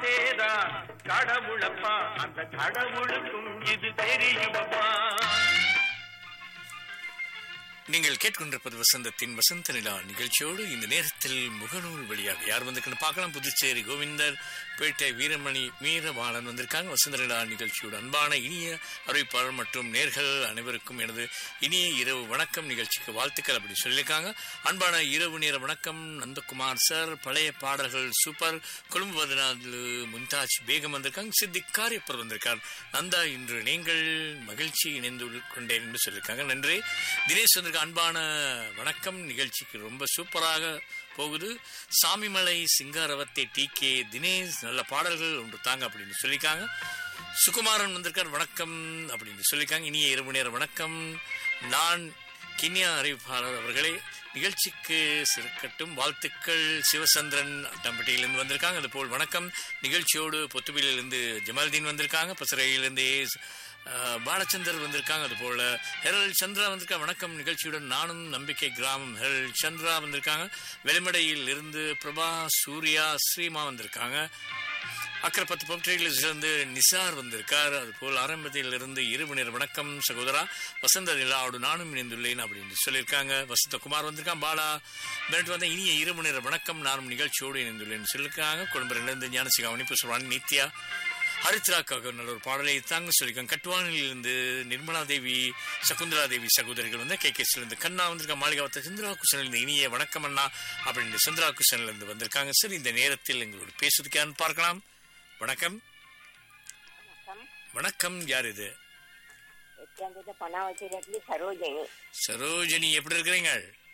அதேதான் கடவுளப்பா அந்த கடவுளுக்கும் இது தெரியுமப்பா நீங்கள் கேட்கொண்டிருப்பது வசந்தத்தின் வசந்த நிலா நிகழ்ச்சியோடு இந்த நேரத்தில் முகநூல் வழியாக யார் வந்திருக்குன்னு பார்க்கலாம் புதுச்சேரி கோவிந்தர் பேட்டை வீரமணி வீரபாலன் வந்திருக்காங்க வசந்த நிலா நிகழ்ச்சியோடு அன்பான இனிய அறிவிப்பாளர் மற்றும் நேர்கள் அனைவருக்கும் எனது இனிய இரவு வணக்கம் நிகழ்ச்சிக்கு வாழ்த்துக்கள் அப்படி சொல்லியிருக்காங்க அன்பான இரவு நேர வணக்கம் நந்தகுமார் சார் பழைய பாடல்கள் சூப்பர் கொழும்பு பதினாலு மும்தாஜ் பேகம் வந்திருக்காங்க சித்திக் காரியப்பர் வந்திருக்கார் நந்தா இன்று நீங்கள் மகிழ்ச்சி இணைந்து கொண்டேன் என்று சொல்லியிருக்காங்க நன்றி தினேஷ் வந்திருக்க அன்பான வணக்கம் நிகழ்ச்சிக்கு ரொம்ப சூப்பராக போகுது சாமிமலை சிங்காரவத்தை டி கே தினேஷ் நல்ல பாடல்கள் ஒன்று தாங்க அப்படின்னு சொல்லியிருக்காங்க சுகுமாரன் வந்திருக்கார் வணக்கம் அப்படின்னு சொல்லியிருக்காங்க இனிய இரவு நேர வணக்கம் நான் கிண்ணியா அறிவிப்பாளர் அவர்களே நிகழ்ச்சிக்கு சிறுக்கட்டும் வாழ்த்துக்கள் சிவசந்திரன் தம்பட்டியிலிருந்து வந்திருக்காங்க அதுபோல் வணக்கம் நிகழ்ச்சியோடு பொத்துவிலிருந்து ஜமால்தீன் வந்திருக்காங்க பசறையிலிருந்து அஹ், பாலச்சந்தர் வந்திருக்காங்க அதுபோல ஹெரல் சந்திரா வந்திருக்காங்க வணக்கம் நிகழ்ச்சியுடன் நானும் நம்பிக்கை கிராமம் ஹெரல் சந்திரா வந்திருக்காங்க வெளிமடையில் இருந்து பிரபா சூர்யா ஸ்ரீமா வந்திருக்காங்க அக்கரப்பத்து பப்ட்ரிலிருந்து நிசார் வந்திருக்கார் அதுபோல் ஆரம்பத்திலிருந்து இருபு நேர வணக்கம் சகோதரா வசந்த நிலாவோடு நானும் இணைந்துள்ளேன் அப்படின்னு சொல்லியிருக்காங்க வசந்தகுமார் வந்திருக்கான் பாலா பெனட் வந்த இனிய இருபு நேர வணக்கம் நானும் நிகழ்ச்சியோடு இணைந்துள்ளேன்னு சொல்லியிருக்காங்க குடும்பத்திலிருந்து ஞானசிகாமணி புஷ்வாணி நித்யா ஹரித்ராக்காக நல்ல ஒரு பாடலை தாங்க சொல்லியிருக்காங்க கட்டுவானிலிருந்து நிர்மலா தேவி சகுந்தரா தேவி சகோதரிகள் வந்து கே இருந்து கண்ணா வந்திருக்க மாளிகாவத்த சந்திரா குஷனிலிருந்து இனிய வணக்கம் அண்ணா அப்படின்னு சந்திரா குஷனிலிருந்து வந்திருக்காங்க சரி இந்த நேரத்தில் எங்களோட பேசுறதுக்கான்னு பார்க்கலாம் வணக்கம் வணக்கம் வணக்கம் யார் இது எட்டாந்தது பணாவத்திலிருந்து சரோஜினி சரோஜினி எப்படி இருக்கிறீங்க